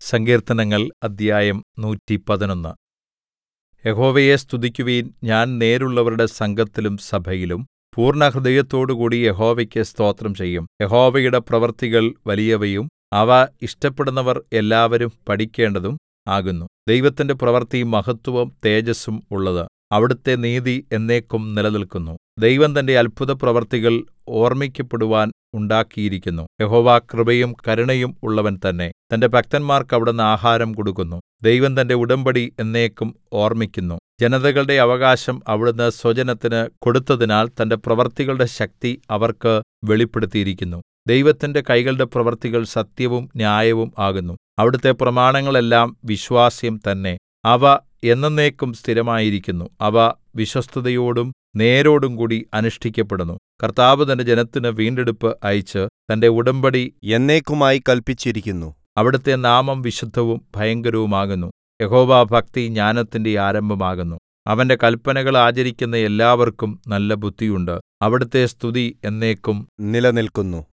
സങ്കീർത്തനങ്ങൾ അദ്ധ്യായം നൂറ്റിപ്പതിനൊന്ന് യഹോവയെ സ്തുതിക്കുവിൻ ഞാൻ നേരുള്ളവരുടെ സംഘത്തിലും സഭയിലും പൂർണ്ണഹൃദയത്തോടുകൂടി യഹോവയ്ക്ക് സ്തോത്രം ചെയ്യും യഹോവയുടെ പ്രവൃത്തികൾ വലിയവയും അവ ഇഷ്ടപ്പെടുന്നവർ എല്ലാവരും പഠിക്കേണ്ടതും ആകുന്നു ദൈവത്തിന്റെ പ്രവൃത്തി മഹത്വവും തേജസ്സും ഉള്ളത് അവിടുത്തെ നീതി എന്നേക്കും നിലനില്ക്കുന്നു ദൈവം തന്റെ അത്ഭുതപ്രവൃത്തികൾ ഓർമ്മിക്കപ്പെടുവാൻ ഉണ്ടാക്കിയിരിക്കുന്നു യഹോവ കൃപയും കരുണയും ഉള്ളവൻ തന്നെ തന്റെ ഭക്തന്മാർക്ക് അവിടുന്ന് ആഹാരം കൊടുക്കുന്നു ദൈവം തന്റെ ഉടമ്പടി എന്നേക്കും ഓർമ്മിക്കുന്നു ജനതകളുടെ അവകാശം അവിടുന്ന് സ്വജനത്തിന് കൊടുത്തതിനാൽ തന്റെ പ്രവൃത്തികളുടെ ശക്തി അവർക്ക് വെളിപ്പെടുത്തിയിരിക്കുന്നു ദൈവത്തിന്റെ കൈകളുടെ പ്രവൃത്തികൾ സത്യവും ന്യായവും ആകുന്നു അവിടുത്തെ പ്രമാണങ്ങളെല്ലാം വിശ്വാസ്യം തന്നെ അവ എന്നെന്നേക്കും സ്ഥിരമായിരിക്കുന്നു അവ വിശ്വസ്തതയോടും നേരോടും കൂടി അനുഷ്ഠിക്കപ്പെടുന്നു കർത്താവ് തന്റെ ജനത്തിന് വീണ്ടെടുപ്പ് അയച്ച് തന്റെ ഉടമ്പടി എന്നേക്കുമായി കല്പിച്ചിരിക്കുന്നു അവിടുത്തെ നാമം വിശുദ്ധവും ഭയങ്കരവുമാകുന്നു യഹോവാഭക്തി ജ്ഞാനത്തിന്റെ ആരംഭമാകുന്നു അവന്റെ കല്പനകൾ ആചരിക്കുന്ന എല്ലാവർക്കും നല്ല ബുദ്ധിയുണ്ട് അവിടുത്തെ സ്തുതി എന്നേക്കും നിലനിൽക്കുന്നു